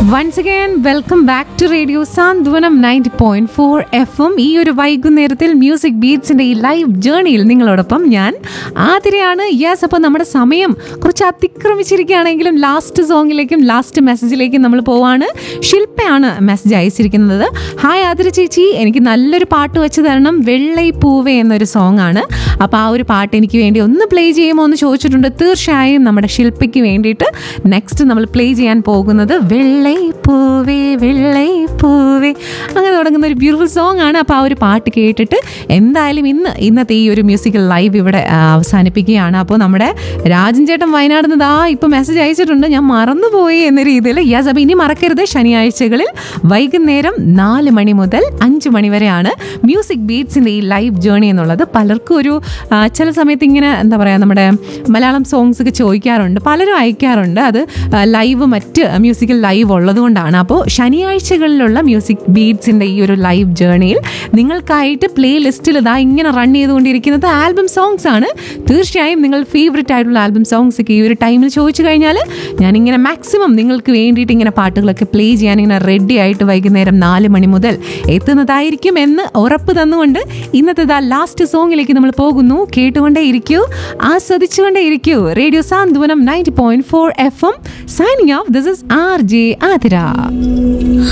once again welcome back to radio Santhwanam ninety point four F M ഈ ഒരു വൈകുന്നേരത്തിൽ music ബീറ്റ്സിന്റെ ഈ live ജേണിയിൽ നിങ്ങളോടൊപ്പം ഞാൻ ആതിരയാണ് യെസ് അപ്പോൾ നമ്മുടെ സമയം കുറച്ച് അതിക്രമിച്ചിരിക്കുകയാണെങ്കിലും ലാസ്റ്റ് സോങ്ങിലേക്കും ലാസ്റ്റ് മെസ്സേജിലേക്കും നമ്മൾ പോവാണ് ശില്പയാണ് മെസ്സേജ് അയച്ചിരിക്കുന്നത് ഹായ് ആതിര ചേച്ചി എനിക്ക് നല്ലൊരു പാട്ട് വെച്ച് തരണം വെള്ളൈ പൂവേ എന്നൊരു സോങ് ആണ് അപ്പോൾ ആ ഒരു പാട്ട് എനിക്ക് വേണ്ടി ഒന്ന് പ്ലേ ചെയ്യുമോ എന്ന് ചോദിച്ചിട്ടുണ്ട് തീർച്ചയായും നമ്മുടെ ശില്പയ്ക്ക് വേണ്ടിയിട്ട് നെക്സ്റ്റ് നമ്മൾ പ്ലേ ചെയ്യാൻ പോകുന്നത് വെള്ളൈ പൂവേ വെള്ളൈ പൂവേ അങ്ങനെ തുടങ്ങുന്ന ഒരു ബ്യൂട്ടിഫുൾ സോങ് ആണ് അപ്പോൾ ആ ഒരു പാട്ട് കേട്ടിട്ട് എന്തായാലും ഇന്ന് ഇന്നത്തെ ഈ ഒരു മ്യൂസിക്കൽ ലൈവ് ഇവിടെ ആ, അവസാനിപ്പിക്കുകയാണ് അപ്പോൾ നമ്മുടെ രാജൻ ചേട്ടൻ വയനാട് നിന്ന് ദാ ഇപ്പോൾ മെസ്സേജ് അയച്ചിട്ടുണ്ട് ഞാൻ മറന്നുപോയി എന്ന രീതിയിൽ യെസ് അപ്പോൾ ഇനി മറക്കരുത് ശനിയാഴ്ചകളിൽ വൈകുന്നേരം നാല് മണി മുതൽ അഞ്ച് മണി വരെയാണ് മ്യൂസിക് ബീറ്റ്സിൻ്റെ ഈ ലൈവ് ജേണി എന്നുള്ളത് പലർക്കും ഒരു ആ, ചില സമയത്ത് ഇങ്ങനെ എന്താ പറയുക നമ്മുടെ മലയാളം സോങ്സ് ഒക്കെ ചോദിക്കാറുണ്ട് പലരും അയക്കാറുണ്ട് അത് ലൈവ് മറ്റ് മ്യൂസിക്കൽ ലൈവ് ഉള്ളതുകൊണ്ടാണ് അപ്പോൾ ശനിയാഴ്ചകളിലുള്ള മ്യൂസിക് ബീറ്റ്സിൻ്റെ ഈ ഒരു ലൈവ് ജേണിയിൽ നിങ്ങൾക്കായിട്ട് പ്ലേ ലിസ്റ്റിൽ ഇതാ ഇങ്ങനെ റൺ ചെയ്തുകൊണ്ടിരിക്കുന്നത് ആൽബം സോങ്സ് ആണ് തീർച്ചയായും നിങ്ങൾ ഫേവററ്റ് ആയിട്ടുള്ള ആൽബം സോങ്സ് ഒക്കെ ഈ ഒരു ടൈമിൽ ചോദിച്ചു കഴിഞ്ഞാൽ ഞാനിങ്ങനെ മാക്സിമം നിങ്ങൾക്ക് വേണ്ടിയിട്ട് ഇങ്ങനെ പാട്ടുകളൊക്കെ പ്ലേ ചെയ്യാൻ ഇങ്ങനെ റെഡി ആയിട്ട് വൈകുന്നേരം നാല് മണി മുതൽ എത്തുന്നതായിരിക്കും എന്ന് ഉറപ്പ് തന്നുകൊണ്ട് ഇന്നത്തെ ദാ ലാസ്റ്റ് സോങ്ങിലേക്ക് നമ്മൾ പോകുന്നു കേട്ടുകൊണ്ടേ ഇരിക്കൂ ആസ്വദിച്ചുകൊണ്ടേ ഇരിക്കൂ radio Santhwanam ninety point four F M signing off this is R J Athira